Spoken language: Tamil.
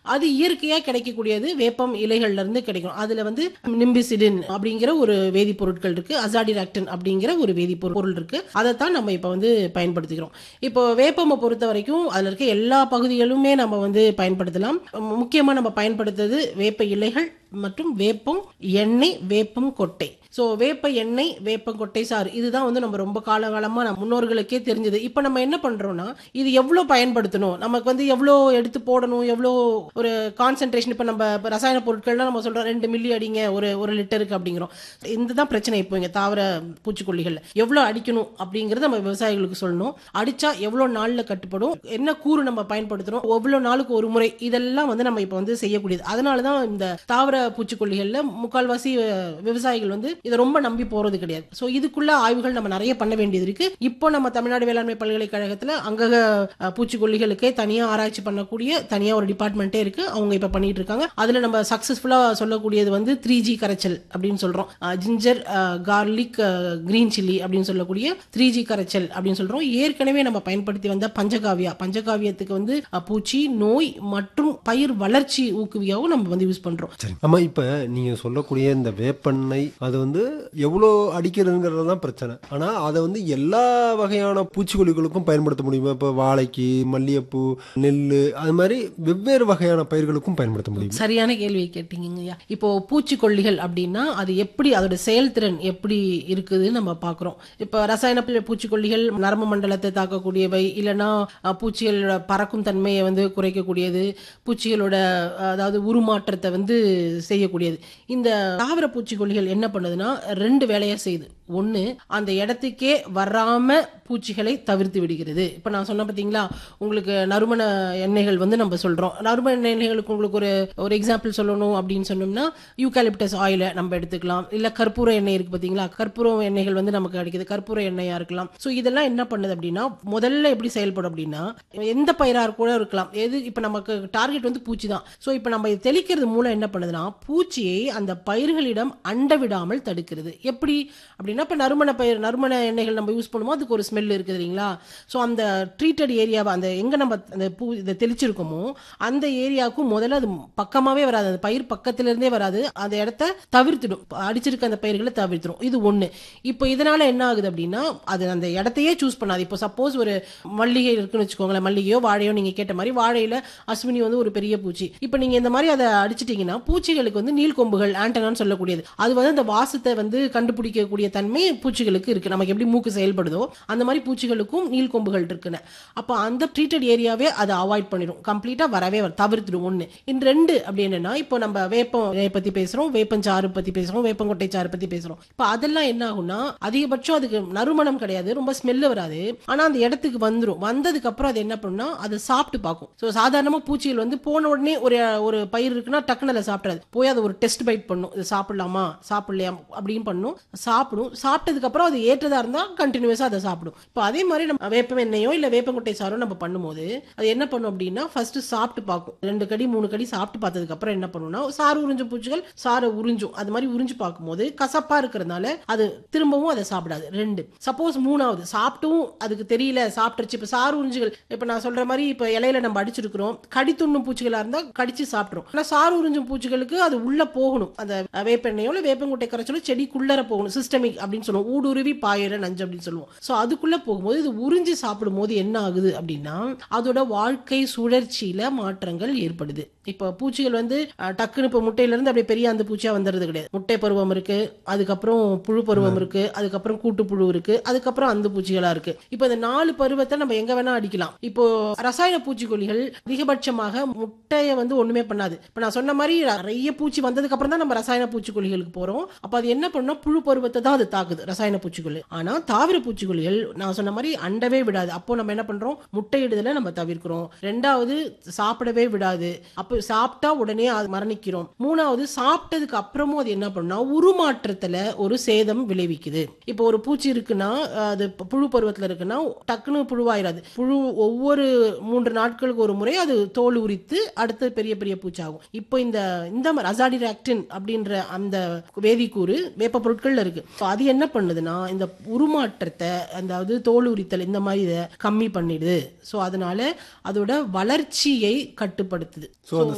அது இயற்கையா கிடைக்கக்கூடியது வேப்பம் இலைகள்ல இருந்து கிடைக்கும் அதுல வந்து நிம்பிசிடின் அப்படிங்கிற ஒரு வேதிப்பொருட்கள் இருக்கு அசாடிராக்டின் அப்படிங்கிற ஒரு வேதிப்பொருள் இருக்கு அதைத்தான் நம்ம இப்ப வந்து பயன்படுத்திக்கிறோம் இப்போ வேப்பமை பொறுத்த வரைக்கும் அதுல இருக்க எல்லா பகுதிகளுமே நம்ம வந்து பயன்படுத்தலாம் முக்கியமா நம்ம பயன்படுத்துறது வேப்ப இலைகள் மற்றும் வேப்பம் எண்ணெய் வேப்பம் கொட்டை ஸோ வேப்ப எண்ணெய் வேப்பம் கொட்டை சாறு இதுதான் வந்து நம்ம ரொம்ப காலகாலமாக நம்ம முன்னோர்களுக்கே தெரிஞ்சது இப்போ நம்ம என்ன பண்ணுறோம்னா இது எவ்வளோ பயன்படுத்தணும் நமக்கு வந்து எவ்வளோ எடுத்து போடணும் எவ்வளோ ஒரு கான்சென்ட்ரேஷன் இப்போ நம்ம இப்ப ரசாயன பொருட்கள்லாம் நம்ம சொல்கிறோம் ரெண்டு மில்லி அடிங்க ஒரு ஒரு லிட்டருக்கு அப்படிங்கிறோம் இதுதான் பிரச்சனை இப்போ இங்கே தாவர பூச்சிக்கொல்லிகள் எவ்வளோ அடிக்கணும் அப்படிங்கிறது நம்ம விவசாயிகளுக்கு சொல்லணும் அடிச்சா எவ்வளோ நாளில் கட்டுப்படும் என்ன கூறு நம்ம பயன்படுத்துகிறோம் எவ்வளோ நாளுக்கு ஒரு முறை இதெல்லாம் வந்து நம்ம இப்போ வந்து செய்யக்கூடியது அதனால தான் இந்த தாவர பூச்சிக்கொல்லிகளில் முக்கால்வாசி அஹ், விவசாயிகள் வந்து இதை ரொம்ப நம்பி போறது கிடையாது ஸோ இதுக்குள்ள ஆய்வுகள் நம்ம நிறைய பண்ண வேண்டியது இருக்கு இப்போ நம்ம தமிழ்நாடு வேளாண்மை பல்கலைக்கழகத்தில் அங்கக அஹ், பூச்சிக்கொல்லிகளுக்கே தனியா ஆராய்ச்சி பண்ணக்கூடிய தனியா ஒரு டிபார்ட்மெண்ட்டே இருக்கு அவங்க இப்ப பண்ணிட்டு இருக்காங்க அதுல நம்ம சக்சஸ்ஃபுல்லா சொல்லக்கூடியது வந்து த்ரீ ஜி கரைச்சல் அப்படின்னு சொல்றோம் ஜிஞ்சர் கார்லிக் கிரீன் சில்லி அப்படின்னு சொல்லக்கூடிய த்ரீ ஜி கரைச்சல் அப்படின்னு சொல்றோம் ஏற்கனவே நம்ம பயன்படுத்தி வந்த பஞ்சகாவியா பஞ்சகாவியத்துக்கு வந்து அஹ், பூச்சி நோய் மற்றும் பயிர் வளர்ச்சி ஊக்குவியாவும் நம்ம வந்து யூஸ் பண்றோம் சரி ஆமா இப்ப நீங்க சொல்லக்கூடிய இந்த வேப்பெண்ணெய் அது வந்து எவ்வளோ அடிக்கிறதுங்கிறது தான் பிரச்சனை ஆனா அதை வந்து எல்லா வகையான பூச்சிக்கொல்லிகளுக்கும் பயன்படுத்த முடியுமா இப்ப வாழைக்கு மல்லிகைப்பூ நெல் அது மாதிரி வெவ்வேறு வகையான பயிர்களுக்கும் பயன்படுத்த முடியும் சரியான கேள்வியை கேட்டீங்கய்யா இப்போ பூச்சிக்கொல்லிகள் அப்படின்னா அது எப்படி அதோட செயல்திறன் எப்படி இருக்குதுன்னு நம்ம பார்க்குறோம் இப்போ ரசாயன பூ- பூச்சிக்கொல்லிகள் நரம்பு மண்டலத்தை தாக்கக்கூடியவை இல்லைன்னா அஹ், பூச்சிகளோட பறக்கும் தன்மையை வந்து குறைக்கக்கூடியது பூச்சிகளோட அஹ், அதாவது உருமாற்றத்தை வந்து செய்யக்கூடியது இந்த தாவர பூச்சிக்கொல்லிகள் என்ன பண்ணுதுன்னா ரெண்டு வேலையை செய்யுது ஒன்று அந்த இடத்துக்கே வராம பூச்சிகளை தவிர்த்து விடுகிறது இப்போ நான் சொன்ன பார்த்தீங்களா உங்களுக்கு நறுமண எண்ணெய்கள் வந்து நம்ம சொல்றோம் நறுமண எண்ணெய்களுக்கு உங்களுக்கு ஒரு ஒரு எக்ஸாம்பிள் சொல்லணும் அப்படின்னு சொன்னோம்னா யூகாலிப்டஸ் ஆயிலை நம்ம எடுத்துக்கலாம் இல்ல கற்பூர எண்ணெய் இருக்கு பார்த்தீங்களா கற்பூர எண்ணெய்கள் வந்து நமக்கு கிடைக்குது கற்பூர எண்ணெயா இருக்கலாம் ஸோ இதெல்லாம் என்ன பண்ணுது அப்படின்னா முதல்ல எப்படி செயல்படும் அப்படின்னா எந்த பயிரா கூட இருக்கலாம் எது இப்போ நமக்கு டார்கெட் வந்து பூச்சி தான் ஸோ இப்போ நம்ம இது தெளிக்கிறது மூலம் என்ன பண்ணுதுன்னா பூச்சியை அந்த பயிர்களிடம் அண்ட விடாமல் தடுக்கிறது எப்படி அப்படின்னா இப்போ நறுமண பயிர் நறுமண எண்ணெய்கள் நம்ம யூஸ் பண்ணும்போது அதுக்கு ஒரு ஸ்மெல் இருக்குது இல்லைங்களா ஸோ அந்த ட்ரீட்டட் ஏரியாவை அந்த எங்கே நம்ம அந்த பூ இதை தெளிச்சிருக்கோமோ அந்த ஏரியாவுக்கும் முதல்ல அது பக்கமாகவே வராது அந்த பயிர் பக்கத்துல இருந்தே வராது அந்த இடத்த தவிர்த்துடும் அடிச்சிருக்க அந்த பயிர்களை தவிர்த்துடும் இது ஒன்று இப்போ இதனால என்ன ஆகுது அப்படின்னா அது அந்த இடத்தையே சூஸ் பண்ணாது இப்போ சப்போஸ் ஒரு மல்லிகை இருக்குன்னு வச்சுக்கோங்களேன் மல்லிகையோ வாழையோ நீங்கள் கேட்ட மாதிரி வாழையில அஸ்வினி வந்து ஒரு பெரிய பூச்சி இப்போ நீங்கள் இந்த மாதிரி அதை அடிச்சிட்டிங்கன்னா பூச்சிகளுக்கு வந்து நீள்கொம்புகள் ஆண்டனான்னு சொல்லக்கூடியது அது வந்து அந்த வாசத்தை வந்து கண்டுபிடிக்கக்கூடிய தன்மை பூச்சிகளுக்கு இருக்கு நமக்கு எப்படி மூக்கு செயல்படுதோ அந்த மாதிரி பூச்சிகளுக்கும் நீள்கொம்புகள் இருக்குன்னு அப்போ அந்த ட்ரீட்டட் ஏரியாவே அதை அவாய்ட் பண்ணிடும் கம்ப்ளீட்டா வரவே வர தவிர்த்துடும் ஒன்று இன் ரெண்டு அப்படி என்னன்னா இப்போ நம்ம வேப்பம் இலையை பத்தி பேசுறோம் வேப்பஞ்சாறு பத்தி பேசுறோம் வேப்பங்கொட்டை சாறு பத்தி பேசுறோம் இப்போ அதெல்லாம் என்ன ஆகும்னா அதிகபட்சம் அதுக்கு நறுமணம் கிடையாது ரொம்ப ஸ்மெல்லு வராது ஆனா அந்த இடத்துக்கு வந்துரும் வந்ததுக்கு அப்புறம் அது என்ன பண்ணும்னா அதை சாப்பிட்டு பார்க்கும் ஸோ சாதாரணமா பூச்சிகள் வந்து போன உடனே ஒரு ஒரு பயிர் இருக்குன்னா டக்குன்னு அதை சாப்பிடாது போய் அதை ஒரு டெஸ்ட் பைட் பண்ணும் இது சாப்பிடலாமா சாப்பிடலையா அப்படின்னு பண்ணும் சாப்பிடும் சாப்பிட்டதுக்கு அப்புறம் அது ஏற்றதா இருந்தா கண்டினியூஸா அதை சாப்பிடும் இப்போ அதே மாதிரி நம்ம வேப்ப எண்ணெயோ இல்ல வேப்பங்கொட்டை சாரோ நம்ம பண்ணும்போது அது என்ன பண்ணும் அப்படின்னா ஃபர்ஸ்ட் சாப்பிட்டு பார்க்கும் ரெண்டு கடி மூணு கடி சாப்பிட்டு பார்த்ததுக்கு அப்புறம் என்ன பண்ணும்னா சாறு உறிஞ்சும் பூச்சிகள் சாரை உறிஞ்சும் அது மாதிரி உறிஞ்சு பார்க்கும்போது கசப்பா இருக்கிறதுனால அது திரும்பவும் அதை சாப்பிடாது ரெண்டு சப்போஸ் மூணாவது சாப்பிட்டும் அதுக்கு தெரியல சாப்பிட்டுருச்சு இப்போ சாறு உறிஞ்சுகள் இப்போ நான் சொல்ற மாதிரி இப்போ இலையில நம்ம அடிச்சிருக்கிறோம் கடி துண்ணும் பூச்சிகளா இருந்தா கடிச்சு சாப்பிட்றோம் ஆனா சாறு உறிஞ்சும் பூச்சிகளுக்கு அது உள்ள போகணும் அந்த வேப்பெண்ணெயோ இல்லை வேப்பங்குட்டை கரைச்சலோ செடிக்குள்ளர போகணும் சிஸ்டமிக் அப்படின்னு சொல்லுவோம் ஊடுருவி பாயிர நஞ்சு அப்படின்னு சொல்லுவோம் ஸோ அதுக்குள்ள போகும்போது இது உறிஞ்சி சாப்பிடும்போது என்ன ஆகுது அப்படின்னா அதோட வாழ்க்கை சுழற்சியில மாற்றங்கள் ஏற்படுது இப்போ பூச்சிகள் வந்து அஹ், டக்குன்னு இப்போ முட்டையில இருந்து அப்படியே பெரிய அந்த பூச்சியா வந்துடுறது கிடையாது முட்டை பருவம் இருக்கு அதுக்கப்புறம் புழு பருவம் இருக்கு அதுக்கப்புறம் கூட்டுப்புழு இருக்கு அதுக்கப்புறம் அந்த பூச்சிகளா இருக்கு இப்போ இந்த நாலு பருவத்தை நம்ம எங்க வேணா அடிக்கலாம் இப்போ ரசாயன பூச்சிக்கொல்லிகள் அதிகபட்சமாக முட்டையை வந்து ஒண்ணுமே பண்ணாது இப்போ நான் சொன்ன மாதிரி நிறைய பூச்சி வந்ததுக்கு அப்புறம் தான் நம்ம ரசாயன பூச்சிக்கொல்லிகளுக்கு போறோம் அப்ப அது என்ன பண்ணும் புழு பருவத்தை தான் அது தாக்குது ரசாயன பூச்சிக்கொல்லி ஆனா தாவர பூச்சிக்கொல்லிகள் நான் சொன்ன மாதிரி அண்டவே விடாது அப்போ நம்ம என்ன பண்றோம் முட்டையிடுதலை நம்ம தவிர்க்கிறோம் ரெண்டாவது சாப்பிடவே விடாது அப்போ சாப்பிட்டா உடனே அது மரணிக்கிறோம் மூணாவது சாப்பிட்டதுக்கு அப்புறமும் அது என்ன பண்ணுனா உருமாற்றத்துல ஒரு சேதம் விளைவிக்குது இப்போ ஒரு பூச்சி இருக்குன்னா அது ப- புழு பருவத்துல இருக்குன்னா டக்குன்னு புழுவாயிராது புழு ஒவ்வொரு மூன்று நாட்களுக்கு ஒரு முறை அது தோல் உரித்து அடுத்து பெரிய பெரிய பூச்சாகும் இப்போ இந்த இந்த அசாடிராக்டின் அப்படின்ற அந்த வேதிக்கூறு வேப்ப பொருட்கள்ல இருக்கு So அது என்ன பண்ணுதுன்னா இந்த உருமாற்றத்தை அதாவது தோல் உரித்தல் இந்த மாதிரி இதை கம்மி பண்ணிடுது ஸோ அதனால அதோட வளர்ச்சியை கட்டுப்படுத்துது ஸோ அந்த